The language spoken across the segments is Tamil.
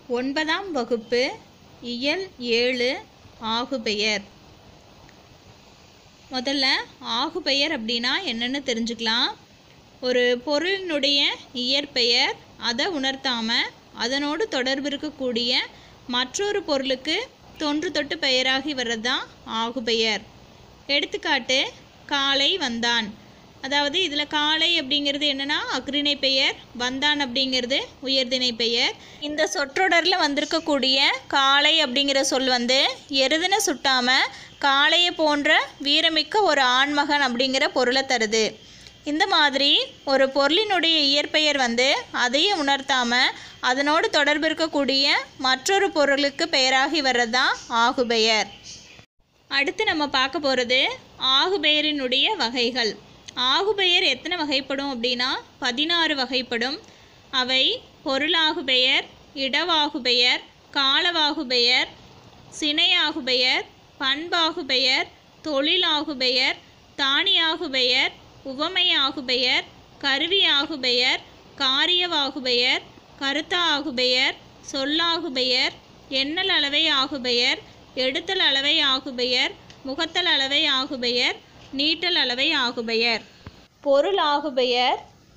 ஒன்பதாம் வகுப்பு இயல் ஏழு ஆகுபெயர் முதல்ல ஆகுபெயர் அப்படின்னா என்னன்னு தெரிஞ்சுக்கலாம் ஒரு பொருளினுடைய இயற்பெயர் அதை உணர்த்தாம அதனோடு தொடர்பு இருக்கக்கூடிய மற்றொரு பொருளுக்கு தொன்று தொட்டு பெயராகி வர்றது தான் ஆகுபெயர் எடுத்துக்காட்டு காலை வந்தான் அதாவது இதில் காலை அப்படிங்கிறது என்னன்னா அக்ரிணை பெயர் வந்தான் அப்படிங்கிறது உயர்திணை பெயர் இந்த சொற்றொடரில் வந்திருக்கக்கூடிய காளை அப்படிங்கிற சொல் வந்து எருதுன சுட்டாம காளையை போன்ற வீரமிக்க ஒரு ஆண்மகன் அப்படிங்கிற பொருளை தருது இந்த மாதிரி ஒரு பொருளினுடைய இயற்பெயர் வந்து அதையே உணர்த்தாம அதனோடு தொடர்பு இருக்கக்கூடிய மற்றொரு பொருளுக்கு பெயராகி வர்றது தான் ஆகுபெயர் அடுத்து நம்ம பார்க்க போகிறது ஆகுபெயரினுடைய வகைகள் ஆகுபெயர் எத்தனை வகைப்படும் அப்படின்னா பதினாறு வகைப்படும் அவை பொருளாகுபெயர் இடவாகுபெயர் காலவாகுபெயர் சினையாகுபெயர் பண்பாகுபெயர் தொழிலாகுபெயர் தானியாகுபெயர் உவமையாகுபெயர் கருவியாகுபெயர் காரியவாகுபெயர் கருத்த ஆகுபெயர் சொல்லாகுபெயர் எண்ணல் அளவை ஆகுபெயர் எடுத்தல் அளவை ஆகுபெயர் முகத்தல் அளவை ஆகுபெயர் நீட்டல் அளவை ஆகுபெயர் பொருள் ஆகுபெயர்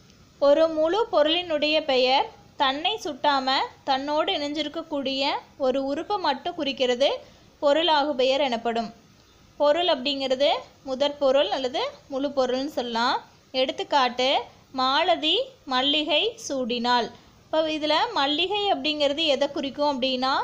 ஒரு முழு பொருளினுடைய பெயர் தன்னை சுட்டாம தன்னோடு இணைஞ்சிருக்கக்கூடிய ஒரு உறுப்பை மட்டும் குறிக்கிறது பொருள் ஆகுபெயர் எனப்படும் பொருள் அப்படிங்கிறது முதற் பொருள் அல்லது முழு பொருள்னு சொல்லலாம் எடுத்துக்காட்டு மாலதி மல்லிகை சூடினாள் இப்போ இதில் மல்லிகை அப்படிங்கிறது எதை குறிக்கும் அப்படின்னா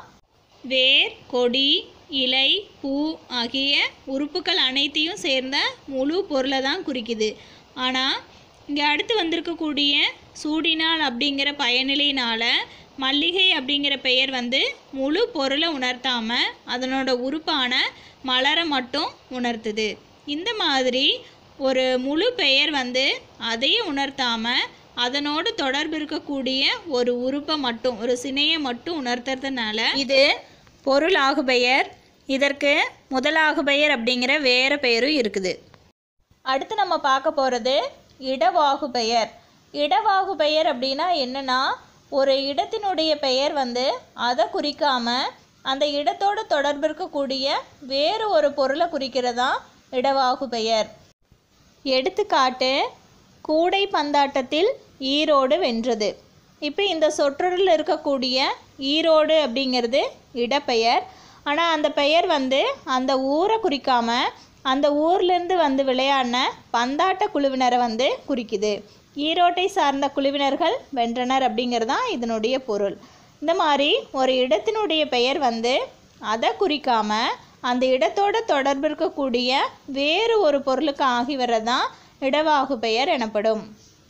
வேர் கொடி இலை பூ ஆகிய உறுப்புகள் அனைத்தையும் சேர்ந்த முழு பொருளை தான் குறிக்குது ஆனால் இங்கே அடுத்து வந்திருக்கக்கூடிய சூடினாள் அப்படிங்கிற பயனிலையினால் மல்லிகை அப்படிங்கிற பெயர் வந்து முழு பொருளை உணர்த்தாம அதனோட உறுப்பான மலரை மட்டும் உணர்த்துது இந்த மாதிரி ஒரு முழு பெயர் வந்து அதையே உணர்த்தாம அதனோடு தொடர்பு இருக்கக்கூடிய ஒரு உறுப்பை மட்டும் ஒரு சினையை மட்டும் உணர்த்துறதுனால இது பொருளாகுபெயர் இதற்கு முதலாகுபெயர் அப்படிங்கிற வேறு பெயரும் இருக்குது அடுத்து நம்ம பார்க்க போகிறது இடவாகுபெயர் இடவாகுபெயர் அப்படின்னா என்னன்னா ஒரு இடத்தினுடைய பெயர் வந்து அதை குறிக்காம அந்த இடத்தோடு தொடர்பு இருக்கக்கூடிய வேறு ஒரு பொருளை குறிக்கிறதா இடவாகுபெயர் எடுத்துக்காட்டு கூடை பந்தாட்டத்தில் ஈரோடு வென்றது இப்போ இந்த சொற்றொடரில் இருக்கக்கூடிய ஈரோடு அப்படிங்கிறது இடப்பெயர் ஆனால் அந்த பெயர் வந்து அந்த ஊரை குறிக்காம அந்த ஊர்லேருந்து வந்து விளையாடின பந்தாட்ட குழுவினரை வந்து குறிக்குது ஈரோட்டை சார்ந்த குழுவினர்கள் வென்றனர் அப்படிங்கிறது தான் இதனுடைய பொருள் இந்த மாதிரி ஒரு இடத்தினுடைய பெயர் வந்து அதை குறிக்காம அந்த இடத்தோட தொடர்பு இருக்கக்கூடிய வேறு ஒரு பொருளுக்கு ஆகி வர்றது தான் இடவாகு பெயர் எனப்படும்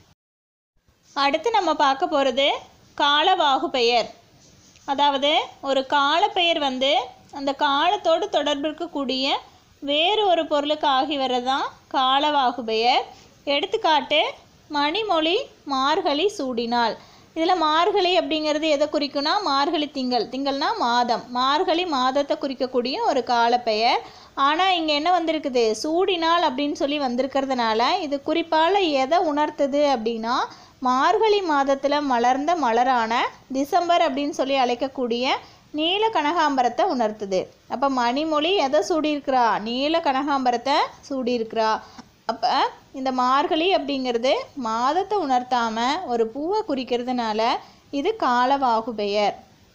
அடுத்து நம்ம பார்க்க போகிறது காலவாகு பெயர் அதாவது ஒரு காலப்பெயர் வந்து அந்த காலத்தோடு தொடர்பு இருக்கக்கூடிய வேறு ஒரு பொருளுக்கு ஆகி வர்றது தான் காலவாகு பெயர் எடுத்துக்காட்டு மணிமொழி மார்கழி சூடினாள் இதில் மார்கழி அப்படிங்கிறது எதை குறிக்கும்னா மார்கழி திங்கள் திங்கள்னா மாதம் மார்கழி மாதத்தை குறிக்கக்கூடிய ஒரு காலப்பெயர் ஆனால் இங்கே என்ன வந்திருக்குது சூடினாள் அப்படின்னு சொல்லி வந்திருக்கிறதுனால இது குறிப்பால் எதை உணர்த்துது அப்படின்னா மார்கழி மாதத்தில் மலர்ந்த மலரான டிசம்பர் அப்படின்னு சொல்லி அழைக்கக்கூடிய நீல கனகாம்பரத்தை உணர்த்துது அப்போ மணிமொழி எதை சூடியிருக்கிறா நீல கனகாம்பரத்தை சூடியிருக்கிறா அப்போ இந்த மார்கழி அப்படிங்கிறது மாதத்தை உணர்த்தாம ஒரு பூவை குறிக்கிறதுனால இது காலவாகு பெயர்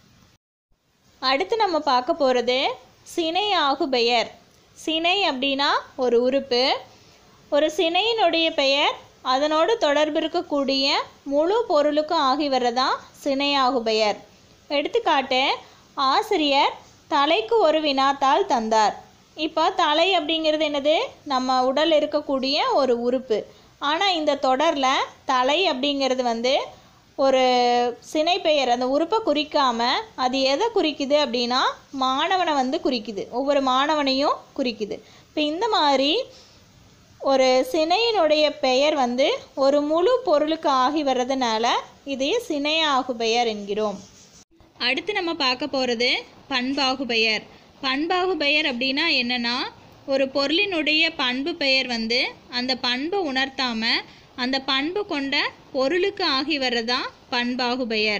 அடுத்து நம்ம பார்க்க போகிறது சினை ஆகு பெயர் சினை அப்படின்னா ஒரு உறுப்பு ஒரு சினையினுடைய பெயர் அதனோடு தொடர்பு இருக்கக்கூடிய முழு பொருளுக்கும் ஆகி வர்றதான் சினையாகு பெயர் எடுத்துக்காட்டு ஆசிரியர் தலைக்கு ஒரு வினாத்தாள் தந்தார் இப்போ தலை அப்படிங்கிறது என்னது நம்ம உடல் இருக்கக்கூடிய ஒரு உறுப்பு ஆனால் இந்த தொடரில் தலை அப்படிங்கிறது வந்து ஒரு சினைப்பெயர் அந்த உறுப்பை குறிக்காம அது எதை குறிக்குது அப்படின்னா மாணவனை வந்து குறிக்குது ஒவ்வொரு மாணவனையும் குறிக்குது இப்போ இந்த மாதிரி ஒரு சினையினுடைய பெயர் வந்து ஒரு முழு பொருளுக்கு ஆகி வர்றதுனால இது சினையாகு பெயர் என்கிறோம் அடுத்து நம்ம பார்க்க போகிறது பண்பாகு பெயர் பண்பாகு பெயர் அப்படின்னா என்னன்னா ஒரு பொருளினுடைய பண்பு பெயர் வந்து அந்த பண்பை உணர்த்தாம அந்த பண்பு கொண்ட பொருளுக்கு ஆகி வர்றதா பண்பாகு பெயர்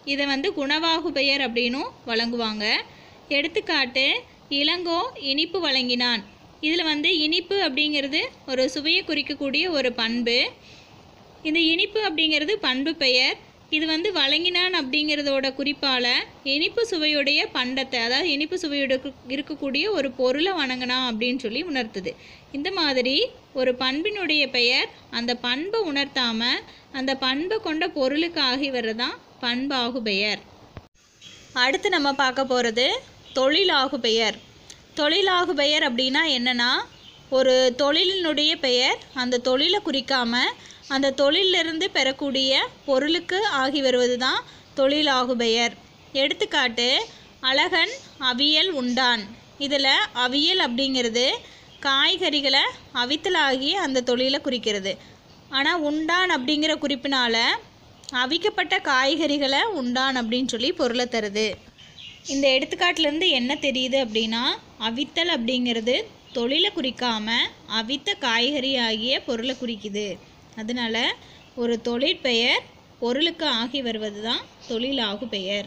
இதை வந்து குணவாகு பெயர் அப்படின்னும் வழங்குவாங்க எடுத்துக்காட்டு இளங்கோ இனிப்பு வழங்கினான் இதில் வந்து இனிப்பு அப்படிங்கிறது ஒரு சுவையை குறிக்கக்கூடிய ஒரு பண்பு இந்த இனிப்பு அப்படிங்கிறது பண்பு பெயர் இது வந்து வழங்கினான் அப்படிங்கிறதோட குறிப்பால் இனிப்பு சுவையுடைய பண்டத்தை அதாவது இனிப்பு சுவையோட இருக்கக்கூடிய ஒரு பொருளை வணங்கினான் அப்படின்னு சொல்லி உணர்த்துது இந்த மாதிரி ஒரு பண்பினுடைய பெயர் அந்த பண்பை உணர்த்தாம அந்த பண்பை கொண்ட பொருளுக்கு ஆகி வர்றதான் பண்பாகு பெயர் அடுத்து நம்ம பார்க்க போகிறது தொழிலாகு பெயர் தொழிலாகு பெயர் அப்படின்னா என்னன்னா ஒரு தொழிலினுடைய பெயர் அந்த தொழிலை குறிக்காம அந்த தொழிலிருந்து பெறக்கூடிய பொருளுக்கு ஆகி வருவது தான் தொழிலாகு பெயர் எடுத்துக்காட்டு அழகன் அவியல் உண்டான் இதில் அவியல் அப்படிங்கிறது காய்கறிகளை அவித்தலாகி அந்த தொழிலை குறிக்கிறது ஆனால் உண்டான் அப்படிங்கிற குறிப்பினால அவிக்கப்பட்ட காய்கறிகளை உண்டான் அப்படின்னு சொல்லி பொருளை தருது இந்த எடுத்துக்காட்டிலேருந்து என்ன தெரியுது அப்படின்னா அவித்தல் அப்படிங்கிறது தொழிலை குறிக்காம அவித்த காய்கறி ஆகிய பொருளை குறிக்குது அதனால ஒரு தொழிற்பெயர் பொருளுக்கு ஆகி வருவது தான் தொழிலாகு பெயர்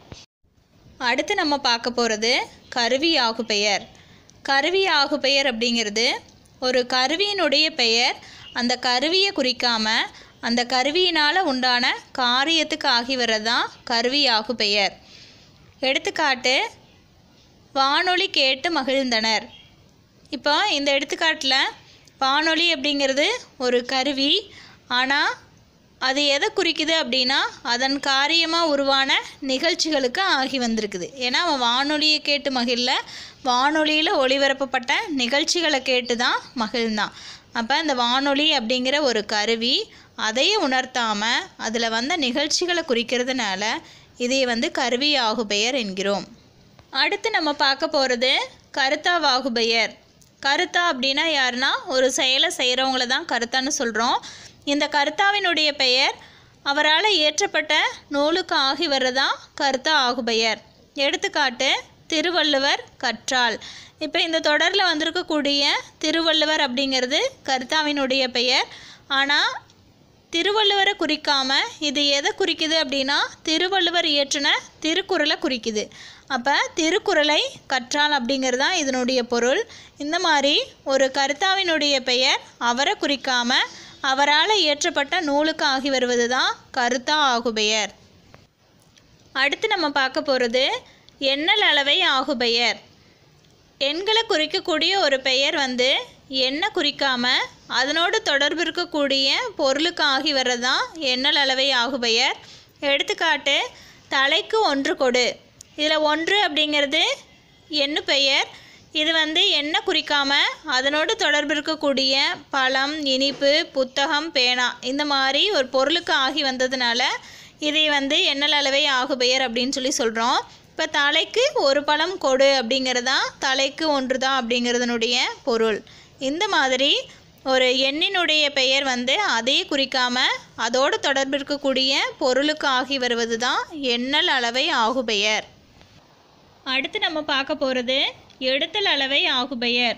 அடுத்து நம்ம பார்க்க போகிறது கருவி ஆகு பெயர் கருவி ஆகு பெயர் அப்படிங்கிறது ஒரு கருவியினுடைய பெயர் அந்த கருவியை குறிக்காம அந்த கருவியினால் உண்டான காரியத்துக்கு ஆகி வர்றதான் கருவி ஆகு பெயர் எடுத்துக்காட்டு வானொலி கேட்டு மகிழ்ந்தனர் இப்போ இந்த எடுத்துக்காட்டில் வானொலி அப்படிங்கிறது ஒரு கருவி ஆனால் அது எதை குறிக்குது அப்படின்னா அதன் காரியமாக உருவான நிகழ்ச்சிகளுக்கு ஆகி வந்திருக்குது ஏன்னா அவன் வானொலியை கேட்டு மகிழ வானொலியில் ஒளிபரப்பப்பட்ட நிகழ்ச்சிகளை கேட்டு தான் மகிழ்ந்தான் அப்போ இந்த வானொலி அப்படிங்கிற ஒரு கருவி அதையே உணர்த்தாமல் அதில் வந்த நிகழ்ச்சிகளை குறிக்கிறதுனால இதை வந்து கருவி ஆகுபெயர் என்கிறோம் அடுத்து நம்ம பார்க்க போகிறது கருத்தா வாகுபெயர் கருத்தா அப்படின்னா யாருன்னா ஒரு செயலை செய்கிறவங்கள தான் கருத்தான்னு சொல்கிறோம் இந்த கருத்தாவினுடைய பெயர் அவரால் இயற்றப்பட்ட நூலுக்கு ஆகி வர்றதான் கருத்தா ஆகுபெயர் எடுத்துக்காட்டு திருவள்ளுவர் கற்றால் இப்போ இந்த தொடரில் வந்திருக்கக்கூடிய திருவள்ளுவர் அப்படிங்கிறது கருத்தாவினுடைய பெயர் ஆனால் திருவள்ளுவரை குறிக்காம இது எதை குறிக்குது அப்படின்னா திருவள்ளுவர் இயற்றின திருக்குறளை குறிக்குது அப்போ திருக்குறளை கற்றால் அப்படிங்கிறது தான் இதனுடைய பொருள் இந்த மாதிரி ஒரு கருத்தாவினுடைய பெயர் அவரை குறிக்காம அவரால் இயற்றப்பட்ட நூலுக்கு ஆகி வருவது தான் கருத்தா ஆகுபெயர் அடுத்து நம்ம பார்க்க போகிறது எண்ணல் அளவை ஆகுபெயர் எண்களை குறிக்கக்கூடிய ஒரு பெயர் வந்து எண்ணை குறிக்காம அதனோடு தொடர்பு இருக்கக்கூடிய பொருளுக்கு ஆகி வர்றதான் எண்ணல் அளவை ஆகுபெயர் எடுத்துக்காட்டு தலைக்கு ஒன்று கொடு இதில் ஒன்று அப்படிங்கிறது எண்ணு பெயர் இது வந்து எண்ணெய் குறிக்காம அதனோடு தொடர்பு இருக்கக்கூடிய பழம் இனிப்பு புத்தகம் பேனா இந்த மாதிரி ஒரு பொருளுக்கு ஆகி வந்ததுனால இதை வந்து எண்ணல் அளவை ஆகுபெயர் அப்படின்னு சொல்லி சொல்கிறோம் இப்போ தலைக்கு ஒரு பழம் கொடு அப்படிங்கிறதான் தலைக்கு ஒன்று தான் அப்படிங்கிறதுனுடைய பொருள் இந்த மாதிரி ஒரு எண்ணினுடைய பெயர் வந்து அதையே குறிக்காம அதோடு தொடர்பு இருக்கக்கூடிய பொருளுக்கு ஆகி வருவது தான் எண்ணல் அளவை ஆகுபெயர் அடுத்து நம்ம பார்க்க போகிறது எடுத்தல் அளவை ஆகுபெயர்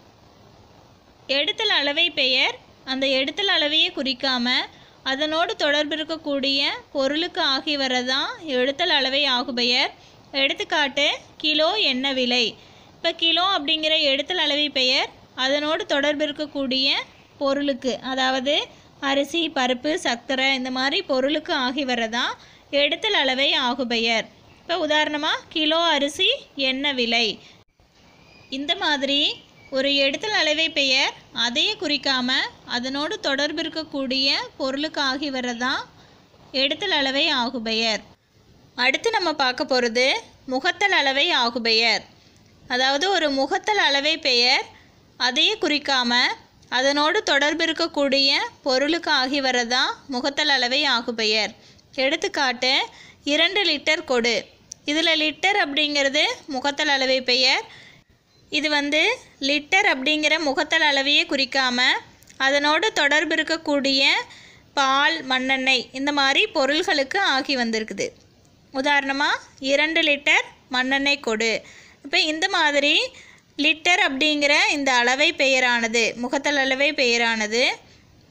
எடுத்தல் அளவை பெயர் அந்த எடுத்தல் அளவையே குறிக்காம அதனோடு தொடர்பு இருக்கக்கூடிய பொருளுக்கு ஆகி வரதான் எடுத்தல் அளவை ஆகுபெயர் எடுத்துக்காட்டு கிலோ என்ன விலை இப்போ கிலோ அப்படிங்கிற எடுத்தல் அளவை பெயர் அதனோடு தொடர்பு இருக்கக்கூடிய பொருளுக்கு அதாவது அரிசி பருப்பு சர்க்கரை இந்த மாதிரி பொருளுக்கு ஆகி வரதான் எடுத்தல் அளவை ஆகுபெயர் இப்போ உதாரணமாக கிலோ அரிசி என்ன விலை இந்த மாதிரி ஒரு எடுத்தல் அளவை பெயர் அதையே குறிக்காம அதனோடு தொடர்பு இருக்கக்கூடிய பொருளுக்கு ஆகி வரதான் எடுத்தல் அளவை ஆகுபெயர் அடுத்து நம்ம பார்க்க போகிறது முகத்தல் அளவை ஆகுபெயர் அதாவது ஒரு முகத்தல் அளவை பெயர் அதையே குறிக்காம அதனோடு தொடர்பு இருக்கக்கூடிய பொருளுக்கு ஆகி வரதான் முகத்தல் அளவை ஆகுபெயர் எடுத்துக்காட்டு இரண்டு லிட்டர் கொடு இதில் லிட்டர் அப்படிங்கிறது முகத்தல் அளவை பெயர் இது வந்து லிட்டர் அப்படிங்கிற முகத்தல் அளவையே குறிக்காம அதனோடு தொடர்பு இருக்கக்கூடிய பால் மண்ணெண்ணெய் இந்த மாதிரி பொருள்களுக்கு ஆகி வந்திருக்குது உதாரணமாக இரண்டு லிட்டர் மண்ணெண்ணெய் கொடு இப்போ இந்த மாதிரி லிட்டர் அப்படிங்கிற இந்த அளவை பெயரானது முகத்தல் அளவை பெயரானது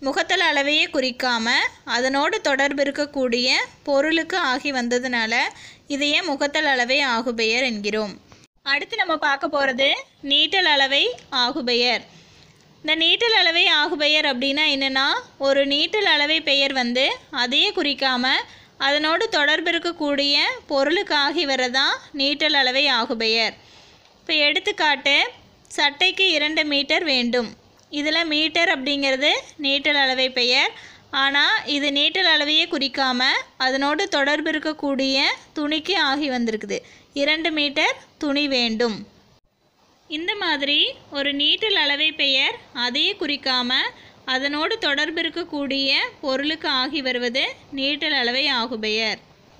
முகத்தல் அளவையே குறிக்காம அதனோடு தொடர்பு இருக்கக்கூடிய பொருளுக்கு ஆகி வந்ததுனால இதையே முகத்தல் அளவை ஆகுபெயர் என்கிறோம் அடுத்து நம்ம பார்க்க போகிறது நீட்டல் அளவை ஆகுபெயர் இந்த நீட்டல் அளவை ஆகுபெயர் அப்படின்னா என்னென்னா ஒரு நீட்டல் அளவை பெயர் வந்து அதையே குறிக்காம அதனோடு தொடர்பு இருக்கக்கூடிய பொருளுக்கு ஆகி வரதான் நீட்டல் அளவை ஆகுபெயர் இப்போ எடுத்துக்காட்டு சட்டைக்கு இரண்டு மீட்டர் வேண்டும் இதில் மீட்டர் அப்படிங்கிறது நீட்டல் அளவை பெயர் ஆனால் இது நீட்டல் அளவையே குறிக்காம அதனோடு தொடர்பு இருக்கக்கூடிய துணிக்கு ஆகி வந்திருக்குது இரண்டு மீட்டர் துணி வேண்டும் இந்த மாதிரி ஒரு நீட்டல் அளவை பெயர் அதையே குறிக்காம அதனோடு தொடர்பு இருக்கக்கூடிய பொருளுக்கு ஆகி வருவது நீட்டல் அளவை ஆகுபெயர்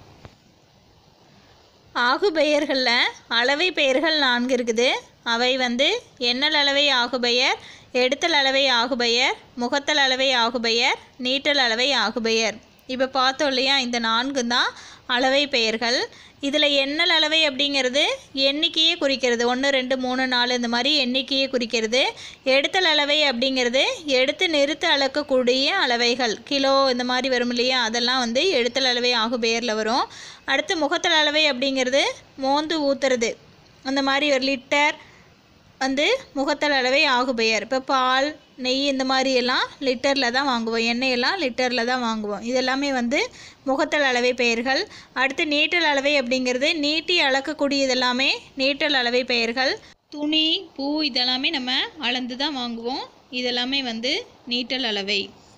ஆகுபெயர்களில் அளவை பெயர்கள் நான்கு இருக்குது அவை வந்து எண்ணல் அளவை ஆகுபெயர் எடுத்தல் அளவை ஆகுபெயர் முகத்தல் அளவை ஆகுபெயர் நீட்டல் அளவை ஆகுபெயர் இப்போ பார்த்தோம் இல்லையா இந்த நான்கு தான் அளவை பெயர்கள் இதில் எண்ணல் அளவை அப்படிங்கிறது எண்ணிக்கையே குறிக்கிறது ஒன்று ரெண்டு மூணு நாலு இந்த மாதிரி எண்ணிக்கையே குறிக்கிறது எடுத்தல் அளவை அப்படிங்கிறது எடுத்து நிறுத்த அளக்கக்கூடிய அளவைகள் கிலோ இந்த மாதிரி வரும் இல்லையா அதெல்லாம் வந்து எடுத்தல் அளவை ஆகுபெயரில் வரும் அடுத்து முகத்தல் அளவை அப்படிங்கிறது மோந்து ஊத்துறது அந்த மாதிரி ஒரு லிட்டர் வந்து முகத்தல் அளவை ஆகுபெயர் இப்போ பால் நெய் இந்த மாதிரி எல்லாம் லிட்டரில் தான் வாங்குவோம் எண்ணெய் எல்லாம் லிட்டரில் தான் வாங்குவோம் இதெல்லாமே வந்து முகத்தல் அளவை பெயர்கள் அடுத்து நீட்டல் அளவை அப்படிங்கிறது நீட்டி அளக்கக்கூடியது எல்லாமே நீட்டல் அளவை பெயர்கள் துணி பூ இதெல்லாமே நம்ம அளந்து தான் வாங்குவோம் இதெல்லாமே வந்து நீட்டல் அளவை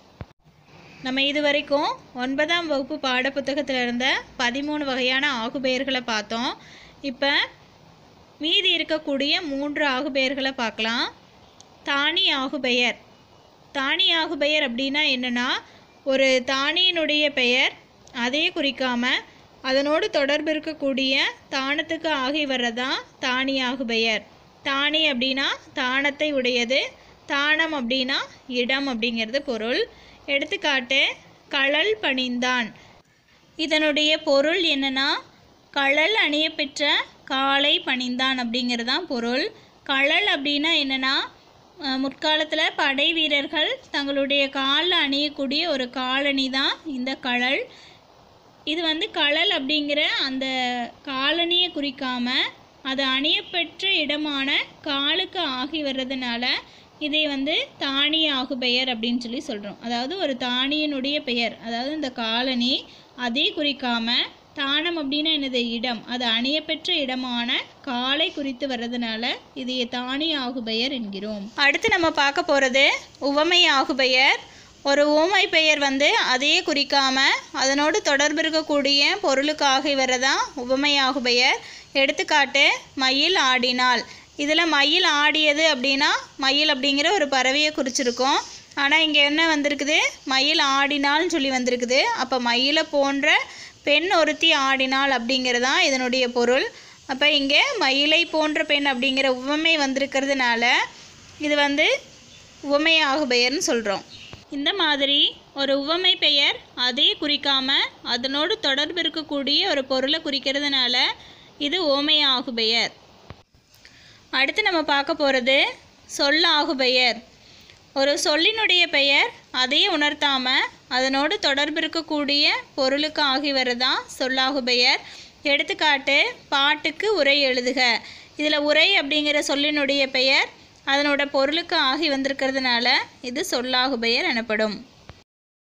நம்ம இது வரைக்கும் ஒன்பதாம் வகுப்பு பாடப்புத்தகத்தில் இருந்த பதிமூணு வகையான ஆகுபெயர்களை பார்த்தோம் இப்போ மீதி இருக்கக்கூடிய மூன்று ஆகுபெயர்களை பார்க்கலாம் தானி ஆகுபெயர் தானி ஆகுபெயர் அப்படின்னா என்னென்னா ஒரு தானியினுடைய பெயர் அதே குறிக்காம அதனோடு தொடர்பு இருக்கக்கூடிய தானத்துக்கு ஆகி வர்றதான் தானி ஆகுபெயர் தானி அப்படின்னா தானத்தை உடையது தானம் அப்படின்னா இடம் அப்படிங்கிறது பொருள் எடுத்துக்காட்டு கழல் பணிந்தான் இதனுடைய பொருள் என்னன்னா கழல் அணிய பெற்ற காளை பணிந்தான் அப்படிங்கிறது தான் பொருள் கழல் அப்படின்னா என்னென்னா முற்காலத்தில் படை வீரர்கள் தங்களுடைய காலில் அணியக்கூடிய ஒரு காலணி தான் இந்த கழல் இது வந்து கழல் அப்படிங்கிற அந்த காலணியை குறிக்காம அது அணியப்பெற்ற இடமான காலுக்கு ஆகி வர்றதுனால இதை வந்து தானி ஆகு பெயர் அப்படின்னு சொல்லி சொல்கிறோம் அதாவது ஒரு தானியனுடைய பெயர் அதாவது இந்த காலனி அதே குறிக்காம தானம் அப்படின்னா என்னது இடம் அது அணியப்பெற்ற இடமான காலை குறித்து வர்றதுனால இது தானி ஆகுபெயர் என்கிறோம் அடுத்து நம்ம பார்க்க போகிறது உவமை ஆகுபெயர் ஒரு ஊமை பெயர் வந்து அதையே குறிக்காம அதனோடு தொடர்பு இருக்கக்கூடிய பொருளுக்கு ஆகி வர்றதான் உவமை ஆகுபெயர் எடுத்துக்காட்டு மயில் ஆடினாள் இதில் மயில் ஆடியது அப்படின்னா மயில் அப்படிங்கிற ஒரு பறவையை குறிச்சிருக்கோம் ஆனால் இங்கே என்ன வந்திருக்குது மயில் ஆடினால்னு சொல்லி வந்திருக்குது அப்போ மயிலை போன்ற பெண் ஒருத்தி ஆடினாள் அப்படிங்கிறது தான் இதனுடைய பொருள் அப்போ இங்கே மயிலை போன்ற பெண் அப்படிங்கிற உவமை வந்திருக்கிறதுனால இது வந்து உவமை ஆகுபெயர்னு சொல்கிறோம் இந்த மாதிரி ஒரு உவமை பெயர் அதே குறிக்காம அதனோடு தொடர்பு இருக்கக்கூடிய ஒரு பொருளை குறிக்கிறதுனால இது ஓமை ஆகுபெயர் அடுத்து நம்ம பார்க்க போகிறது சொல் ஆகுபெயர் ஒரு சொல்லினுடைய பெயர் அதையே உணர்த்தாம அதனோடு தொடர்பு இருக்கக்கூடிய பொருளுக்கு ஆகி வரதான் சொல்லாகு பெயர் எடுத்துக்காட்டு பாட்டுக்கு உரை எழுதுக இதில் உரை அப்படிங்கிற சொல்லினுடைய பெயர் அதனோட பொருளுக்கு ஆகி வந்திருக்கிறதுனால இது சொல்லாகு பெயர் எனப்படும்